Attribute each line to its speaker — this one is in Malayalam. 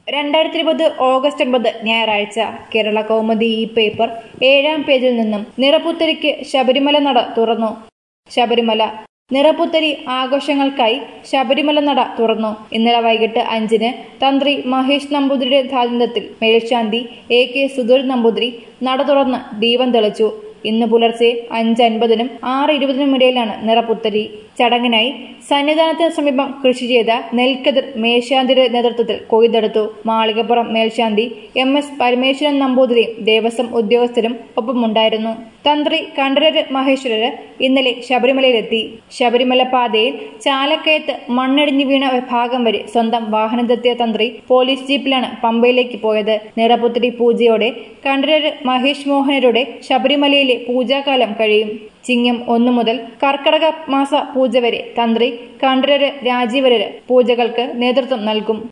Speaker 1: രണ്ടായിരത്തി ഇരുപത് ഓഗസ്റ്റ് ഒൻപത് ഞായറാഴ്ച കേരള കൗമുദി ഈ പേപ്പർ ഏഴാം പേജിൽ നിന്നും നിറപുത്തരിക്ക് ശബരിമല നട തുറന്നു ശബരിമല നിറപുത്തരി ആഘോഷങ്ങൾക്കായി ശബരിമല നട തുറന്നു ഇന്നലെ വൈകിട്ട് അഞ്ചിന് തന്ത്രി മഹേഷ് നമ്പൂതിരിയുടെ സാന്നിധ്യത്തിൽ മേൽശാന്തി എ കെ സുധീർ നമ്പൂതിരി നട തുറന്ന് ദീപം തെളിച്ചു ഇന്ന് പുലർച്ചെ അഞ്ച് അൻപതിനും ആറ് ഇരുപതിനും ഇടയിലാണ് നിറപുത്തരി ചടങ്ങിനായി സന്നിധാനത്തിന് സമീപം കൃഷി ചെയ്ത നെൽക്കതിർ മേൽശാന്തിയുടെ നേതൃത്വത്തിൽ കൊയ്തെടുത്തു മാളികപ്പുറം മേൽശാന്തി എം എസ് പരമേശ്വരൻ നമ്പൂതിരിയും ദേവസ്വം ഉദ്യോഗസ്ഥരും ഒപ്പമുണ്ടായിരുന്നു തന്ത്രി കണ്ഠരര് മഹേശ്വരര് ഇന്നലെ ശബരിമലയിലെത്തി ശബരിമല പാതയിൽ ചാലക്കയത്ത് മണ്ണിടിഞ്ഞു വീണ ഭാഗം വരെ സ്വന്തം വാഹനത്തെത്തിയ തന്ത്രി പോലീസ് ജീപ്പിലാണ് പമ്പയിലേക്ക് പോയത് നിറപുത്തരി പൂജയോടെ കണ്ഠരര് മഹേഷ് മോഹനരുടെ ശബരിമലയിലെ പൂജാകാലം കഴിയും ചിങ്ങം ഒന്നു മുതൽ കർക്കടക മാസ പൂജ വരെ തന്ത്രി കണ്ഠരര് രാജീവരര് പൂജകൾക്ക് നേതൃത്വം നൽകും